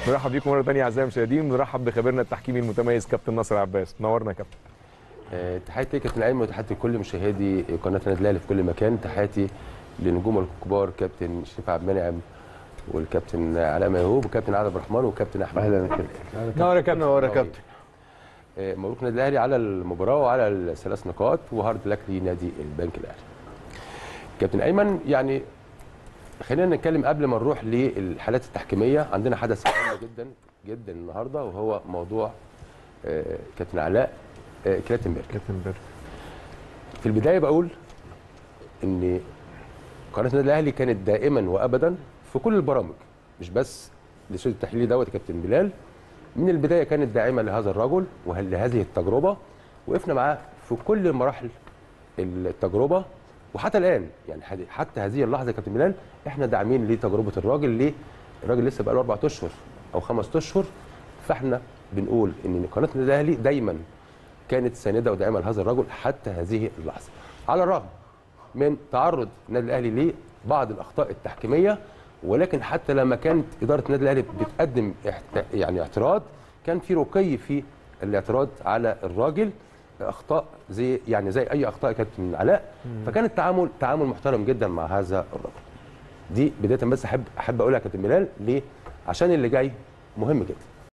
نرحب بيكم مره ثانيه اعزائي المشاهدين ونرحب بخبيرنا التحكيمي المتميز كابتن ناصر عباس نورنا يا كابتن آه، تحياتي كابتن ايمن وتحياتي لكل مشاهدي قناه النادي الاهلي في كل مكان تحياتي لنجوم الكبار كابتن شريف عبد المنعم والكابتن علاء ميهوب وكابتن عادل عبد الرحمن وكابتن احمد اهلا كابتن نور يا كابتن نور يا كابتن آه، مبروك النادي الاهلي على المباراه وعلى الثلاث نقاط وهارد لك لنادي البنك الاهلي كابتن ايمن يعني خلينا نتكلم قبل ما نروح للحالات التحكيميه عندنا حدث مهم جدا جدا النهارده وهو موضوع آه، كابتن علاء آه، كلاتنبرج كابتن بر في البدايه بقول ان قناه النادي الاهلي كانت دائما وابدا في كل البرامج مش بس الاستوديو التحليلي دوت يا كابتن بلال من البدايه كانت داعمه لهذا الرجل ولهذه التجربه وقفنا معاه في كل مراحل التجربه وحتى الان يعني حد- حتى هذه اللحظه يا كابتن بلال احنا داعمين لتجربه الراجل ليه؟ الراجل لسه بقى له اربع اشهر او خمس اشهر فاحنا بنقول ان قناه النادي الاهلي دايما كانت سانده وداعمه لهذا الرجل حتى هذه اللحظه على الرغم من تعرض النادي الاهلي لبعض الاخطاء التحكيميه ولكن حتى لما كانت اداره النادي الاهلي بتقدم احت- يعني اعتراض كان في رقي في الاعتراض على الراجل اخطاء زي يعني زي اي اخطاء كانت من علاء فكان التعامل تعامل محترم جدا مع هذا الرجل دي بدايه بس احب احب اقولها يا كابتن بلال ليه عشان اللي جاي مهم جدا